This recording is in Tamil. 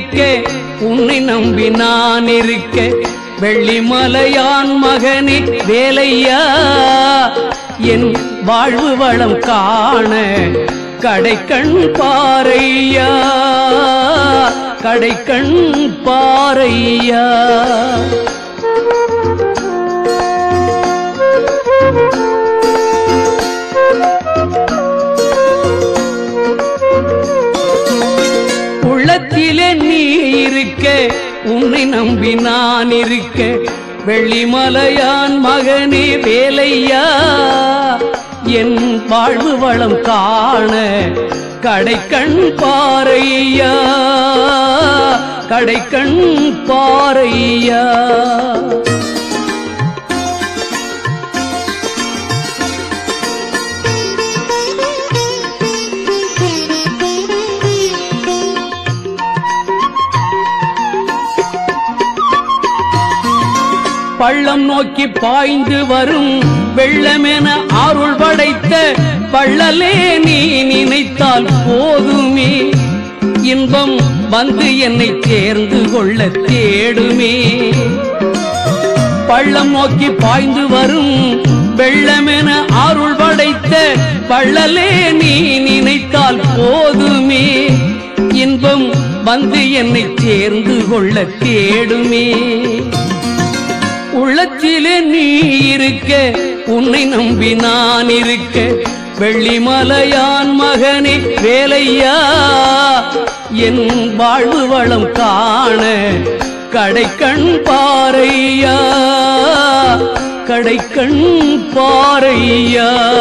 இருக்க உன்னை நம்பி நான் இருக்க வெள்ளிமலையான் மகனே வேலையா என் வாழ்வு வளம் காண கடைக்கண் பாறையா கடைக்கண் பாறையா உள்ளத்திலே நீ இருக்க உன்னை நம்பி நான் இருக்க வெள்ளிமலையான் மகனே வேலையா என் வாழ்வு வளம் காண கடைக்கண் பாறையா கடைக்கண் பாறையா பள்ளம் நோக்கி பாய்ந்து வரும் வெள்ளமென அருள் படைத்த பள்ளலே நீ நினைத்தால் போதுமே இன்பம் வந்து என்னை சேர்ந்து கொள்ள தேடுமே பள்ளம் நோக்கி பாய்ந்து வரும் வெள்ளமென அருள் படைத்த பள்ளலே நீ நினைத்தால் போதுமே இன்பம் வந்து என்னை சேர்ந்து கொள்ள தேடுமே உள்ளத்திலே நீ இருக்க உன்னை நம்பி நான் இருக்க வெள்ளிமலையான் மகனே வேலையா என் வாழ்வு வளம் காண கடைக்கண் பாறையா கடைக்கண் பாறையா